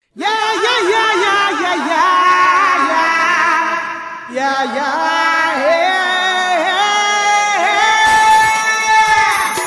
Yeah, yeah, yeah, yeah, yeah, yeah, yeah, yeah, yeah, hey, hey, hey.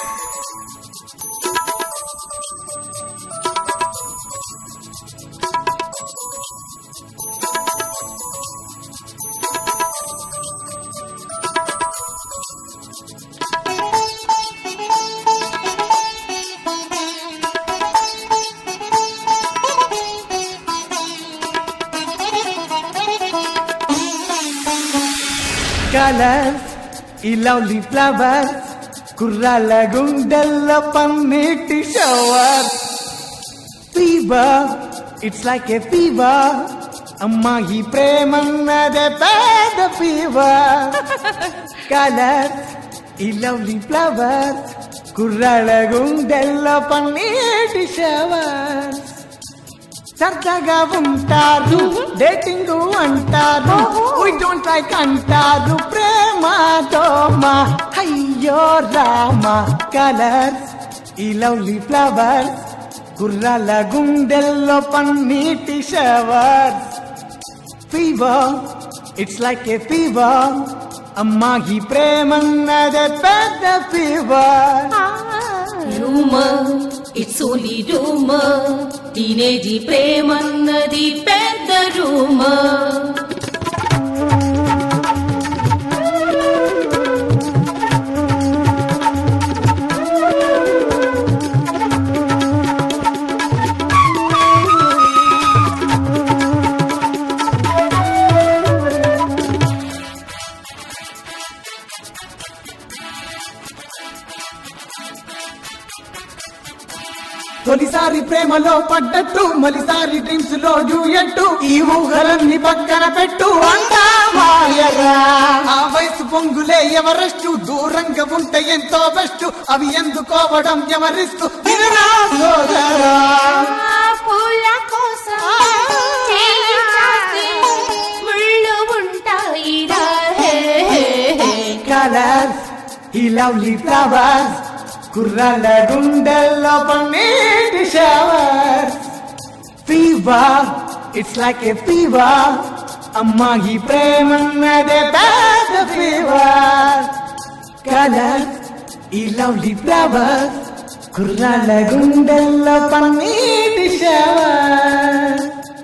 Colours ఈ lovely flowers కుర్రాళ్ళ గుండెల్లో పన్నీటి shower fever it's like a fever అమ్మాయి ప్రేమన్నదే పేద ఫీవర్ కలర్స్ ఈ లవ్లీ ఫ్లవర్స్ కుర్రాళ్ళ గుండెల్లో పన్నీటి షవర్స్ సరదాగా ఉంటారు డేటింగ్ అంటారు we don't like అంటారు ప్రేమతో మా అయ్యో రామ కలర్స్ ఈ లవ్లీ ఫ్లవర్స్ గుర్రాల గుండెల్లో పన్నీటి showers fever it's like a fever అమ్మాయి ప్రేమన్నదే పెద్ద fever rumour it's only rumour teenage ప్రేమన్నది పెద్ద రూమర్ తొలిసారి ప్రేమలో పడ్డట్టు మలిసారి డ్రీమ్స్ లో జూయట్టు ఈ ఊహలన్నీ పక్కన పెట్టు అంతా మాయరా ఆ వయసు పొంగులే ఎవరెస్టు దూరంగా ఉంటే ఎంతో బెస్ట్ అవి ఎందుకోవడం ఎవరిస్తూ వినరా సోదరా పూల కోసం చేయి చాస్తే ముళ్ళు ఉంటాయిరా హే, హే, హే. కలర్స్ ఈ లవ్లీ ఫ్లవర్స్ కుర్రాళ్ళ గుండెల్లో పన్నీటి showers fever it's like a fever అమ్మాయి ప్రేమన్నదే పెద్ద ఫీవర్ కలర్స్ ఈ లవ్లీ ఫ్లవర్స్ కుర్రాళ్ళ గుండెల్లో పన్నీటి షవర్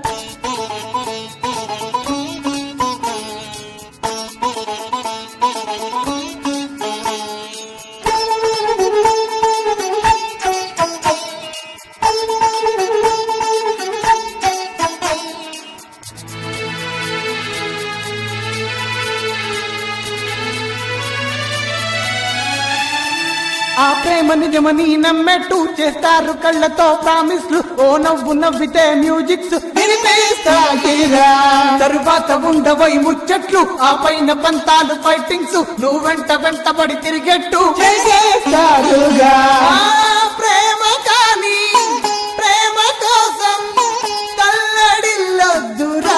ఆ ప్రేమ నిజమని నమ్మెట్టు చేస్తారు కళ్ళతో ప్రామిస్లు ఓ నవ్వు నవ్వితే మ్యూజిక్స్ వినిపిస్తాయిరా తరువాత ఉండబోయి ముచ్చట్లు ఆ పైన పంతాలు ఫైటింగ్స్ నువ్వు వెంట వెంటబడి తిరిగెట్టు చేసేస్తారుగా ఆ ప్రేమ కానీ ప్రేమ కోసం తల్లడిల్లొద్దురా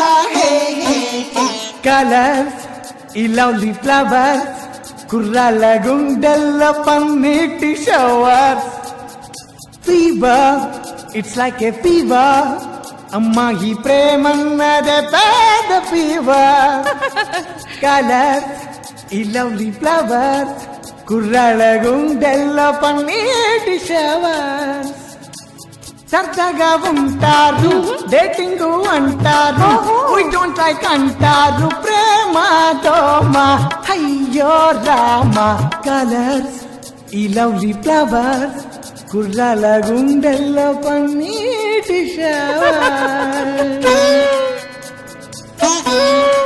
కలర్స్ ఈ లవ్లీ ఫ్లవర్స్ కుర్రాళ్ళ గుండెల్లో పన్నీటి showers fever it's like a fever అమ్మాయి ప్రేమన్నదే పెద్ద ఫీవర్ కలర్స్ ఈ లవ్లీ ఫ్లవర్స్ కుర్రాళ్ళ గుండెల్లో పన్నీటి షవర్స్ సరదాగా ఉంటారు డేటింగ్ అంటారు we don't like అంటారు ప్రేమతో మా అయ్యో రామ కలర్స్ ఈ లవ్లీ ఫ్లవర్స్ కుర్రాల గుండెల్లో పన్నీటి షవర్